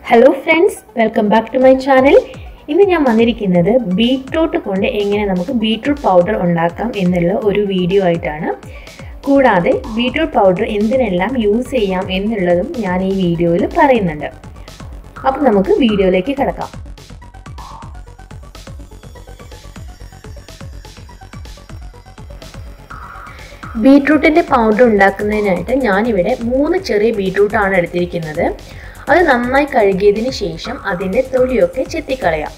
hello friends welcome back to my channel ഇന്ന് ഞാൻ വന്നിരിക്കുന്നത് ബീട്രൂട്ട് കൊണ്ട് എങ്ങനെ നമുക്ക് ബീട്രൂട്ട് പൗഡർ ഉണ്ടാക്കാം എന്നുള്ള ഒരു വീഡിയോ ആയിട്ടാണ് കൂടാതെ ബീട്രൂട്ട് പൗഡർ എന്തിനെല്ലാം യൂസ് ചെയ്യാം എന്നുള്ളതും ഞാൻ ഈ വീഡിയോയിൽ പറയുന്നുണ്ട് അപ്പം നമുക്ക് വീഡിയോയിലേക്ക് കിടക്കാം ബീട്രൂട്ടിൻ്റെ പൗഡർ ഉണ്ടാക്കുന്നതിനായിട്ട് ഞാനിവിടെ മൂന്ന് ചെറിയ ബീട്രൂട്ടാണ് എടുത്തിരിക്കുന്നത് അത് നന്നായി കഴുകിയതിന് ശേഷം അതിൻ്റെ തൊലിയൊക്കെ ചെത്തിക്കളയാം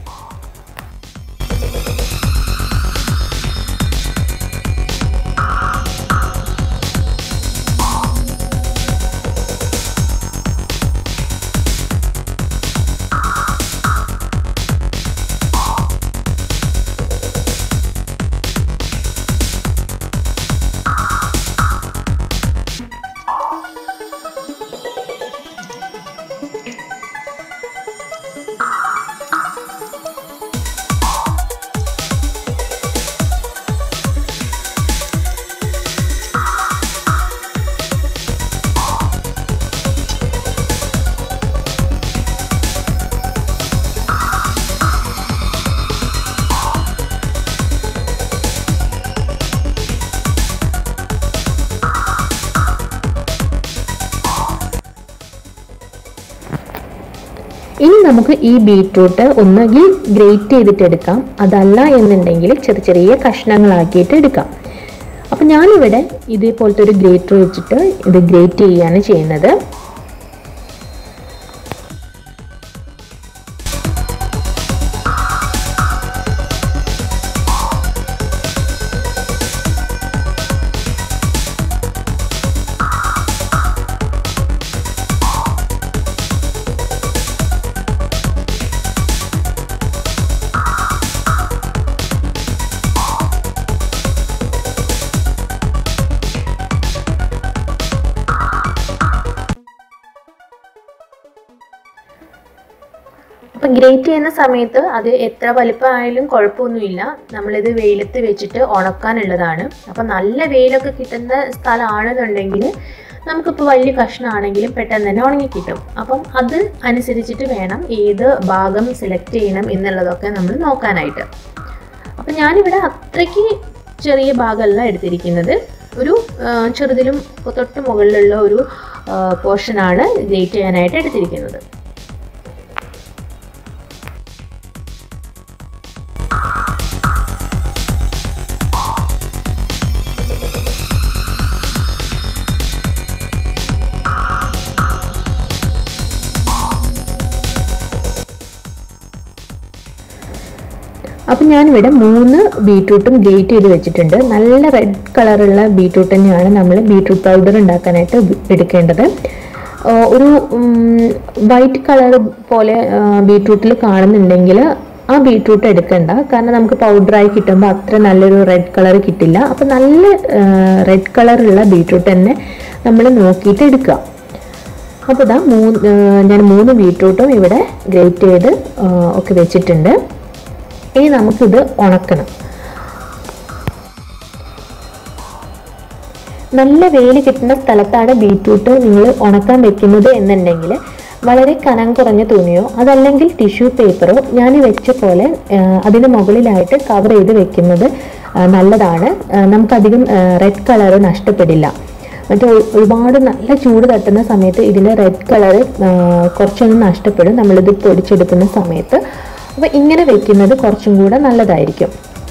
ഇനി നമുക്ക് ഈ ബീട്രൂട്ട് ഒന്നുകിൽ ഗ്രേറ്റ് ചെയ്തിട്ട് എടുക്കാം അതല്ല എന്നുണ്ടെങ്കിൽ ചെറിയ ചെറിയ കഷ്ണങ്ങളാക്കിയിട്ട് എടുക്കാം അപ്പം ഞാനിവിടെ ഇതേപോലത്തെ ഒരു ഗ്രേറ്റർ വെച്ചിട്ട് ഇത് ഗ്രേറ്റ് ചെയ്യാണ് ചെയ്യുന്നത് അപ്പം ഗ്രേറ്റ് ചെയ്യുന്ന സമയത്ത് അത് എത്ര വലിപ്പമായാലും കുഴപ്പമൊന്നുമില്ല നമ്മളിത് വെയിലത്ത് വെച്ചിട്ട് ഉണക്കാനുള്ളതാണ് അപ്പം നല്ല വെയിലൊക്കെ കിട്ടുന്ന സ്ഥലമാണെന്നുണ്ടെങ്കിൽ നമുക്കിപ്പോൾ വലിയ കഷ്ണമാണെങ്കിലും പെട്ടെന്ന് തന്നെ ഉണങ്ങി കിട്ടും അപ്പം അത് അനുസരിച്ചിട്ട് വേണം ഏത് ഭാഗം സെലക്ട് ചെയ്യണം എന്നുള്ളതൊക്കെ നമ്മൾ നോക്കാനായിട്ട് അപ്പം ഞാനിവിടെ അത്രയ്ക്ക് ചെറിയ ഭാഗമല്ല എടുത്തിരിക്കുന്നത് ഒരു ചെറുതിലും തൊട്ട് മുകളിലുള്ള ഒരു പോർഷനാണ് ഗ്രേറ്റ് ചെയ്യാനായിട്ട് എടുത്തിരിക്കുന്നത് അപ്പം ഞാനിവിടെ മൂന്ന് ബീട്രൂട്ടും ഗ്രേറ്റ് ചെയ്ത് വെച്ചിട്ടുണ്ട് നല്ല റെഡ് കളറുള്ള ബീട്രൂട്ട് തന്നെയാണ് നമ്മൾ ബീട്രൂട്ട് പൗഡർ ഉണ്ടാക്കാനായിട്ട് എടുക്കേണ്ടത് ഒരു വൈറ്റ് കളർ പോലെ ബീട്രൂട്ടിൽ കാണുന്നുണ്ടെങ്കിൽ ആ ബീട്രൂട്ട് എടുക്കണ്ട കാരണം നമുക്ക് പൗഡറായി കിട്ടുമ്പോൾ അത്ര നല്ലൊരു റെഡ് കളർ കിട്ടില്ല അപ്പം നല്ല റെഡ് കളറുള്ള ബീട്രൂട്ട് തന്നെ നമ്മൾ നോക്കിയിട്ട് എടുക്കുക അപ്പോൾ ഇതാ മൂന്ന് ഞാൻ മൂന്ന് ബീട്രൂട്ടും ഇവിടെ ഗ്രേറ്റ് ചെയ്ത് ഒക്കെ വെച്ചിട്ടുണ്ട് ഇനി നമുക്കിത് ഉണക്കണം നല്ല വെയിൽ കിട്ടുന്ന സ്ഥലത്താണ് ബീറ്റ്റൂട്ട് നിങ്ങൾ ഉണക്കാൻ വെക്കുന്നത് എന്നുണ്ടെങ്കിൽ വളരെ കനം കുറഞ്ഞ തുണിയോ അതല്ലെങ്കിൽ ടിഷ്യൂ പേപ്പറോ ഞാൻ വെച്ച പോലെ അതിന് മുകളിലായിട്ട് കവർ ചെയ്ത് വെക്കുന്നത് നല്ലതാണ് നമുക്കധികം റെഡ് കളർ നഷ്ടപ്പെടില്ല മറ്റേ ഒരുപാട് നല്ല ചൂട് തട്ടുന്ന സമയത്ത് ഇതിൻ്റെ റെഡ് കളർ കുറച്ചൊന്ന് നഷ്ടപ്പെടും നമ്മളിത് പൊടിച്ചെടുക്കുന്ന സമയത്ത് അപ്പോൾ ഇങ്ങനെ വെക്കുന്നത് കുറച്ചും കൂടെ നല്ലതായിരിക്കും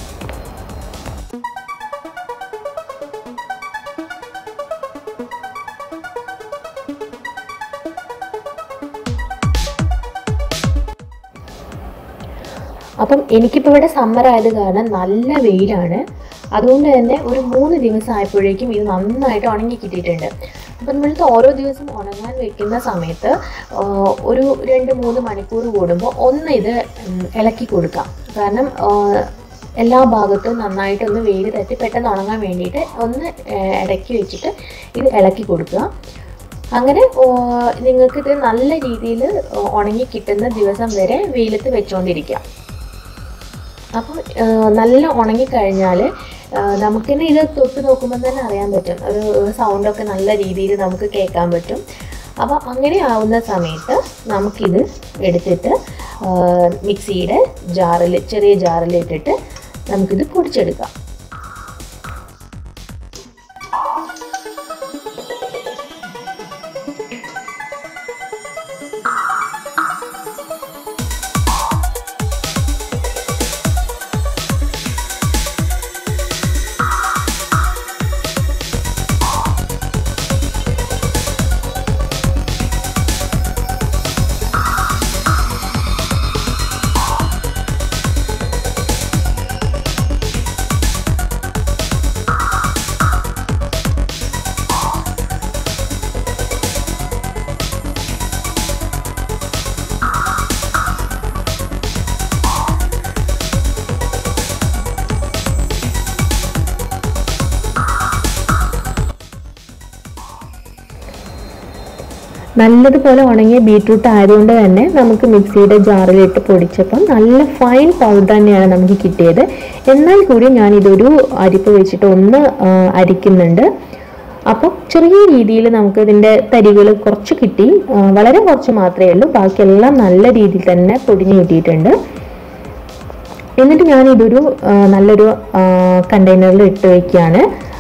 അപ്പം എനിക്കിപ്പോൾ ഇവിടെ സമ്മർ ആയത് കാരണം നല്ല വെയിലാണ് അതുകൊണ്ട് തന്നെ ഒരു മൂന്ന് ദിവസം ആയപ്പോഴേക്കും ഇത് നന്നായിട്ട് ഉണങ്ങി കിട്ടിയിട്ടുണ്ട് അപ്പം നമ്മളിത് ഓരോ ദിവസം ഉണങ്ങാൻ വെക്കുന്ന സമയത്ത് ഒരു രണ്ട് മൂന്ന് മണിക്കൂർ കൂടുമ്പോൾ ഒന്ന് ഇത് ഇളക്കി കൊടുക്കാം കാരണം എല്ലാ ഭാഗത്തും നന്നായിട്ടൊന്ന് വെയിൽ തട്ടി പെട്ടെന്ന് ഉണങ്ങാൻ വേണ്ടിയിട്ട് ഒന്ന് ഇടയ്ക്ക് വെച്ചിട്ട് ഇത് ഇളക്കി കൊടുക്കുക അങ്ങനെ നിങ്ങൾക്കിത് നല്ല രീതിയിൽ ഉണങ്ങി കിട്ടുന്ന ദിവസം വരെ വെയിലത്ത് വെച്ചുകൊണ്ടിരിക്കാം അപ്പം നല്ല ഉണങ്ങിക്കഴിഞ്ഞാൽ നമുക്ക് തന്നെ ഇത് തൊട്ട് നോക്കുമ്പോൾ തന്നെ അറിയാൻ പറ്റും ഒരു സൗണ്ടൊക്കെ നല്ല രീതിയിൽ നമുക്ക് കേൾക്കാൻ പറ്റും അപ്പോൾ അങ്ങനെ ആവുന്ന സമയത്ത് നമുക്കിത് എടുത്തിട്ട് ആ, മിക്സിയുടെ ജാറിൽ ചെറിയ ജാറിൽ ഇട്ടിട്ട് നമുക്കിത് പൊടിച്ചെടുക്കാം നല്ലതുപോലെ ഉണങ്ങിയ ബീട്രൂട്ട് ആയതുകൊണ്ട് തന്നെ നമുക്ക് മിക്സിയുടെ ജാറിലിട്ട് പൊടിച്ചപ്പം നല്ല ഫൈൻ പൗഡർ തന്നെയാണ് നമുക്ക് കിട്ടിയത് എന്നാൽ കൂടി ഞാൻ ഇതൊരു അരിപ്പ് വെച്ചിട്ട് ഒന്ന് ആ, അരിക്കുന്നുണ്ട് അപ്പം ചെറിയ രീതിയിൽ നമുക്ക് ഇതിൻ്റെ തരികൾ കുറച്ച് കിട്ടി ആ, വളരെ കുറച്ച് മാത്രമേ ഉള്ളൂ ബാക്കിയെല്ലാം നല്ല രീതിയിൽ തന്നെ പൊടിഞ്ഞ് കിട്ടിയിട്ടുണ്ട് എന്നിട്ട് ഞാൻ ഇതൊരു ആ, നല്ലൊരു കണ്ടെയ്നറിൽ ഇട്ട് വയ്ക്കുകയാണ്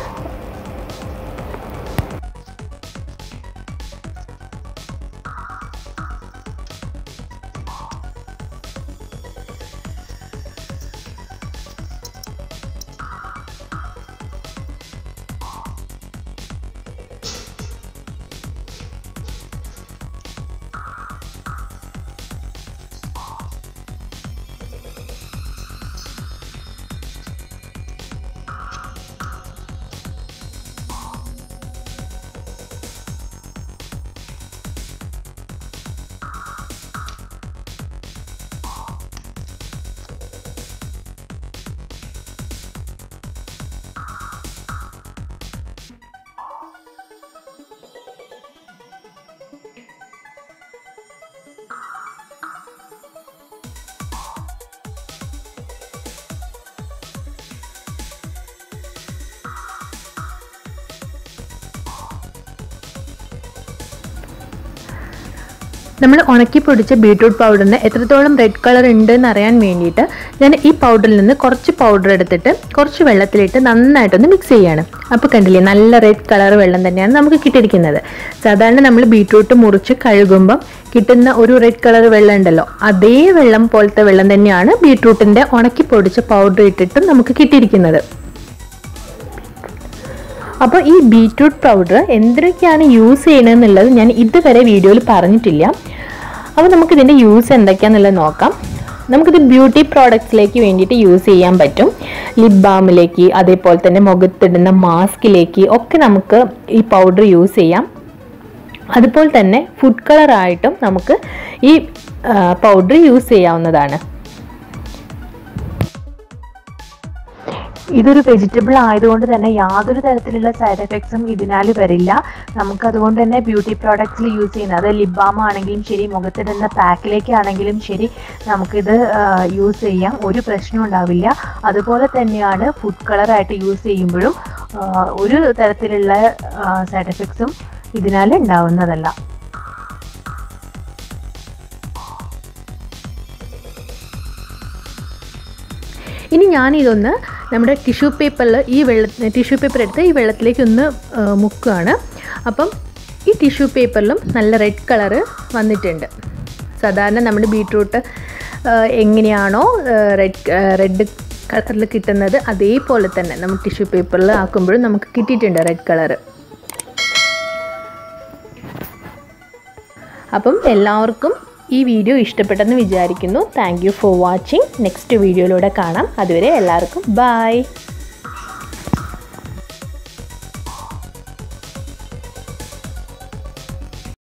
നമ്മൾ ഉണക്കി പൊടിച്ച ബീട്രൂട്ട് പൗഡറിന് എത്രത്തോളം റെഡ് കളർ ഉണ്ട് എന്ന് അറിയാൻ വേണ്ടിയിട്ട് ഞാൻ ഈ പൗഡറിൽ നിന്ന് കുറച്ച് പൗഡർ എടുത്തിട്ട് കുറച്ച് വെള്ളത്തിലിട്ട് നന്നായിട്ടൊന്ന് മിക്സ് ചെയ്യാണ് അപ്പോൾ കണ്ടില്ലേ നല്ല റെഡ് കളർ വെള്ളം തന്നെയാണ് നമുക്ക് കിട്ടിയിരിക്കുന്നത് സാധാരണ നമ്മൾ ബീട്രൂട്ട് മുറിച്ച് കഴുകുമ്പം കിട്ടുന്ന ഒരു റെഡ് കളർ വെള്ളം ഉണ്ടല്ലോ അതേ വെള്ളം പോലത്തെ വെള്ളം തന്നെയാണ് ബീട്രൂട്ടിൻ്റെ ഉണക്കി പൊടിച്ച പൗഡർ ഇട്ടിട്ട് നമുക്ക് കിട്ടിയിരിക്കുന്നത് അപ്പോൾ ഈ ബീറ്റ്റൂട്ട് പൗഡർ എന്തൊക്കെയാണ് യൂസ് ചെയ്യണമെന്നുള്ളത് ഞാൻ ഇതുവരെ വീഡിയോയിൽ പറഞ്ഞിട്ടില്ല അപ്പോൾ നമുക്ക് ഇതിൻ്റെ യൂസ് എന്തൊക്കെയാണെന്നുള്ളത് നോക്കാം നമുക്കിത് ബ്യൂട്ടി പ്രോഡക്ട്സിലേക്ക് വേണ്ടിയിട്ട് യൂസ് ചെയ്യാൻ പറ്റും ലിപ് ബാമിലേക്ക് അതേപോലെ തന്നെ മുഖത്തിടുന്ന മാസ്കിലേക്ക് ഒക്കെ നമുക്ക് ഈ പൗഡർ യൂസ് ചെയ്യാം അതുപോലെ തന്നെ ഫുഡ് കളറായിട്ടും നമുക്ക് ഈ പൗഡർ യൂസ് ചെയ്യാവുന്നതാണ് ഇതൊരു വെജിറ്റബിൾ ആയതുകൊണ്ട് തന്നെ യാതൊരു തരത്തിലുള്ള സൈഡ് എഫക്ട്സും ഇതിനാൽ വരില്ല നമുക്ക് അതുകൊണ്ട് തന്നെ ബ്യൂട്ടി പ്രോഡക്ട്സിൽ യൂസ് ചെയ്യുന്നത് അത് ലിപ് ബാം ആണെങ്കിലും ശരി മുഖത്തിടുന്ന പാക്കിലേക്ക് ആണെങ്കിലും ശരി നമുക്കിത് യൂസ് ചെയ്യാം ഒരു പ്രശ്നവും ഉണ്ടാവില്ല അതുപോലെ തന്നെയാണ് ഫുഡ് കളറായിട്ട് യൂസ് ചെയ്യുമ്പോഴും ആ, ഒരു തരത്തിലുള്ള സൈഡ് എഫക്ട്സും ഇതിനാൽ ഉണ്ടാവുന്നതല്ല ഇനി ഞാനിതൊന്ന് നമ്മുടെ ടിഷ്യൂ പേപ്പറിൽ ഈ വെള്ള ടിഷ്യൂ പേപ്പർ എടുത്ത് ഈ വെള്ളത്തിലേക്ക് ഒന്ന് ആ, മുക്കുകയാണ് അപ്പം ഈ ടിഷ്യൂ പേപ്പറിലും നല്ല റെഡ് കളറ് വന്നിട്ടുണ്ട് സാധാരണ നമ്മുടെ ബീട്രൂട്ട് ആ, എങ്ങനെയാണോ റെഡ് റെഡ് കളറിൽ കിട്ടുന്നത് അതേപോലെ തന്നെ നമ്മൾ ടിഷ്യൂ പേപ്പറിൽ ആക്കുമ്പോഴും നമുക്ക് കിട്ടിയിട്ടുണ്ട് റെഡ് കളറ് അപ്പം എല്ലാവർക്കും ഈ വീഡിയോ ഇഷ്ടപ്പെട്ടെന്ന് വിചാരിക്കുന്നു thank you for watching next വീഡിയോയിലൂടെ കാണാം അതുവരെ എല്ലാവർക്കും ബൈ